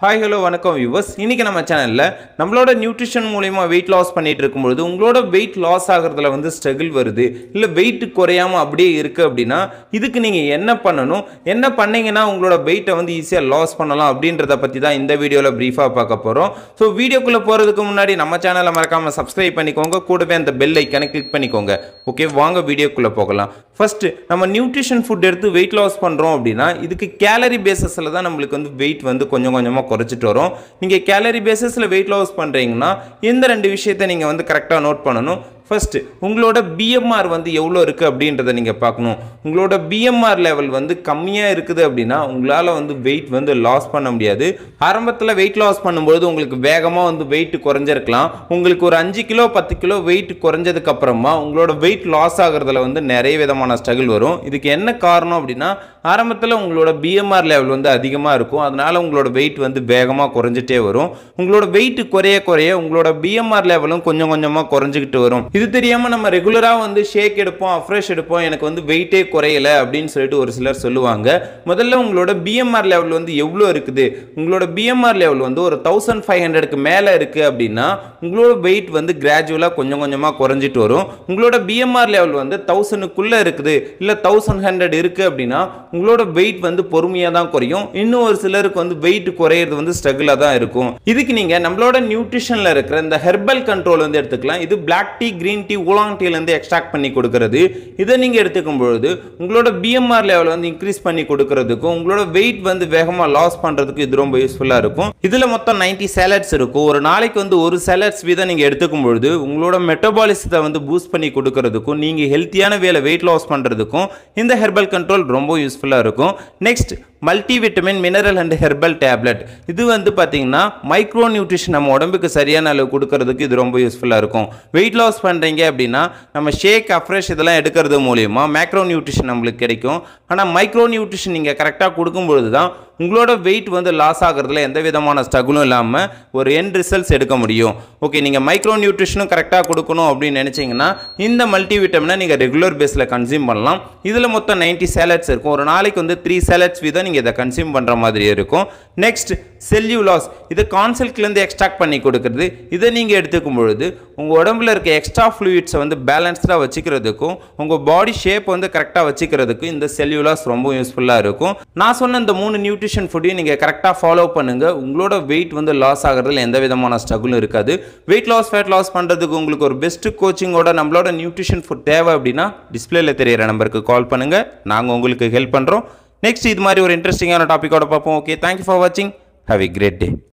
hi hello வணக்கம் viewers இன்னைக்கு நம்ம சேனலில் நம்மளோட நியூட்ரிஷன் மூலயமா வெயிட் லாஸ் பண்ணிட்டு இருக்கும்பொழுது உங்களோட வெயிட் லாஸ் ஆகிறதுல வந்து ஸ்ட்ரகிள் வருது இல்லை வெயிட் குறையாம அப்படியே இருக்கு அப்படின்னா இதுக்கு நீங்கள் என்ன பண்ணணும் என்ன பண்ணீங்கன்னா உங்களோட வெயிட்டை வந்து ஈஸியாக லாஸ் பண்ணலாம் அப்படின்றத பற்றி தான் இந்த வீடியோவில் ப்ரீஃபாக பார்க்க போகிறோம் ஸோ வீடியோக்குள்ளே போகிறதுக்கு முன்னாடி நம்ம சேனலை மறக்காமல் சப்ஸ்கிரைப் பண்ணிக்கோங்க கூடவே அந்த பெல் ஐக்கனை கிளிக் பண்ணிக்கோங்க ஓகே வாங்க வீடியோக்குள்ளே போகலாம் ஃபர்ஸ்ட் நம்ம நியூட்ரிஷன் ஃபுட் எடுத்து வெயிட் லாஸ் பண்ணுறோம் அப்படின்னா இதுக்கு கேலரி பேசஸில் தான் நம்மளுக்கு வந்து வெயிட் வந்து கொஞ்சம் கொஞ்சமாக குறைச்சிட்டு வரும் நீங்கள் கேலரி பேசஸில் வெயிட் லாஸ் பண்ணுறீங்கன்னா இந்த ரெண்டு விஷயத்தை நீங்கள் வந்து கரெக்டாக நோட் பண்ணணும் ஃபர்ஸ்ட் உங்களோட பிஎம்ஆர் வந்து எவ்வளோ இருக்குது அப்படின்றத நீங்கள் பார்க்கணும் உங்களோட பிஎம்ஆர் லெவல் வந்து கம்மியாக இருக்குது அப்படின்னா உங்களால் வந்து வெயிட் வந்து லாஸ் பண்ண முடியாது ஆரம்பத்தில் வெயிட் லாஸ் பண்ணும்போது உங்களுக்கு வேகமாக வந்து வெயிட் குறைஞ்சிருக்கலாம் உங்களுக்கு ஒரு அஞ்சு கிலோ பத்து கிலோ வெயிட் குறைஞ்சதுக்கு அப்புறமா உங்களோட வெயிட் லாஸ் ஆகுறதுல வந்து நிறைய விதமான ஸ்ட்ரகிள் வரும் இதுக்கு என்ன காரணம் அப்படின்னா ஆரம்பத்தில் உங்களோட பிஎம்ஆர் லெவல் வந்து அதிகமாக இருக்கும் அதனால உங்களோட வெயிட் வந்து வேகமாக குறைஞ்சிட்டே வரும் உங்களோட வெயிட் குறைய குறைய உங்களோட பிஎம்ஆர் லெவலும் கொஞ்சம் கொஞ்சமாக குறைஞ்சிக்கிட்டு வரும் இது தெரியாமல் நம்ம ரெகுலராக வந்து ஷேக் எடுப்போம் அஃப்ரெஷ் எடுப்போம் எனக்கு வந்து வெயிட்டே குறையல அப்படின்னு சொல்லிட்டு ஒரு சிலர் சொல்லுவாங்க முதல்ல உங்களோட பிஎம்ஆர் லெவல் வந்து எவ்வளோ இருக்குது உங்களோட பிஎம்ஆர் லெவல் வந்து ஒரு தௌசண்ட் ஃபைவ் ஹண்ட்ரடுக்கு மேலே இருக்குது அப்படின்னா உங்களோட வெயிட் வந்து கிராஜுவலாக கொஞ்சம் கொஞ்சமாக குறைஞ்சிட்டு வரும் உங்களோட பிஎம்ஆர் லெவல் வந்து தௌசண்ட்க்குள்ளே இருக்குது இல்லை தௌசண்ட் ஹண்ட்ரட் இருக்குது அப்படின்னா உங்களோட வெயிட் வந்து பொறுமையாக தான் குறையும் இன்னும் ஒரு சிலருக்கு வந்து வெயிட் குறையிறது வந்து ஸ்ட்ரகிளாக தான் இருக்கும் இதுக்கு நீங்கள் நம்மளோட நியூட்ரிஷனில் இருக்கிற இந்த ஹெர்பல் கண்ட்ரோல் வந்து எடுத்துக்கலாம் இது black tea green tea oolong டீலேருந்து எக்ஸ்ட்ராக்ட் பண்ணி கொடுக்கறது இதை நீங்கள் எடுத்துக்கும் பொழுது உங்களோட பிஎம்ஆர் லெவல் வந்து இன்க்ரீஸ் பண்ணி கொடுக்கறதுக்கும் உங்களோட வெயிட் வந்து வேகமாக லாஸ் பண்ணுறதுக்கு இது ரொம்ப யூஸ்ஃபுல்லாக இருக்கும் இதில் மொத்தம் நைன்டி சேலட்ஸ் இருக்கும் ஒரு நாளைக்கு வந்து ஒரு சேலட்ஸ் வீதம் நீங்கள் எடுத்துக்கும் பொழுது உங்களோட மெட்டபாலிசத்தை வந்து பூஸ்ட் பண்ணி கொடுக்கறதுக்கும் நீங்கள் ஹெல்த்தியான வேலை வெயிட் லாஸ் பண்ணுறதுக்கும் இந்த ஹெர்பல் கண்ட்ரோல் ரொம்ப யூஸ்ஃபுல்லாக இருக்கும் next multi vitamin mineral and herbal tablet இது வந்து பார்த்தீங்கன்னா மைக்ரோ நியூட்ரிஷன் நம்ம உடம்புக்கு சரியான அளவு கொடுக்கறதுக்கு இது ரொம்ப யூஸ்ஃபுல்லாக இருக்கும் வெயிட் லாஸ் பண்ணுறீங்க அப்படின்னா நம்ம ஷேக் அஃப்ரெஷ் இதெல்லாம் எடுக்கிறது மூலியமா மேக்ரோ நியூட்ரிஷன் நம்மளுக்கு கிடைக்கும் ஆனால் மைக்ரோ நியூட்ரிஷன் நீங்கள் கரெக்டாக கொடுக்கும்பொழுது தான் உங்களோட வெயிட் வந்து லாஸ் ஆகிறதுல எந்த விதமான ஸ்ட்ரகுளும் இல்லாமல் ஒரு எண்ட் ரிசல்ட்ஸ் எடுக்க முடியும் ஓகே நீங்கள் மைக்ரோ நியூட்ரிஷனும் கரெக்டாக கொடுக்கணும் அப்படின்னு நினச்சிங்கன்னா இந்த மல்டி விட்டமினை நீங்கள் ரெகுலர் பேஸில் கன்சியூம் பண்ணலாம் இதில் மொத்தம் நைன்ட்டி சேலட்ஸ் இருக்கும் ஒரு நாளைக்கு வந்து த்ரீ சேலட்ஸ் வீதம் நீங்கள் இதை கன்சியூம் பண்ணுற மாதிரி இருக்கும் நெக்ஸ்ட் செல்யூலாஸ் இது கான்சல்ட்லேருந்து எக்ஸ்ட்ராக்ட் பண்ணி கொடுக்குறது இதை நீங்கள் எடுத்துக்கும் பொழுது உங்கள் உடம்புல இருக்க எக்ஸ்ட்ரா ஃப்ளூயிட்ஸை வந்து பேலன்ஸ்டாக வச்சுக்கிறதுக்கும் உங்கள் பாடி ஷேப் வந்து கரெக்டாக வச்சுக்கிறதுக்கும் இந்த செல்யூலாஸ் ரொம்ப யூஸ்ஃபுல்லாக இருக்கும் நான் சொன்ன இந்த மூணு நியூட்ரிஷன் ஃபுட்டையும் நீங்கள் கரெக்டாக ஃபாலோ பண்ணுங்கள் உங்களோட வெயிட் வந்து லாஸ் ஆகிறதுல எந்த விதமான ஸ்ட்ரகுளும் இருக்காது வெயிட் லாஸ் ஃபேட் லாஸ் பண்ணுறதுக்கு உங்களுக்கு ஒரு பெஸ்ட் கோச்சிங்கோட நம்மளோட நியூட்ரிஷன் ஃபுட் தேவை அப்படின்னா டிஸ்பிளேல தெரியிற நம்பருக்கு கால் பண்ணுங்கள் நாங்கள் உங்களுக்கு ஹெல்ப் பண்ணுறோம் நெக்ஸ்ட் இது மாதிரி ஒரு இன்ட்ரெஸ்டிங்கான டாப்பிக்கோட பார்ப்போம் ஓகே தேங்க்யூ ஃபார் வாட்சிங் ஹாவ் எ கிரேட் டே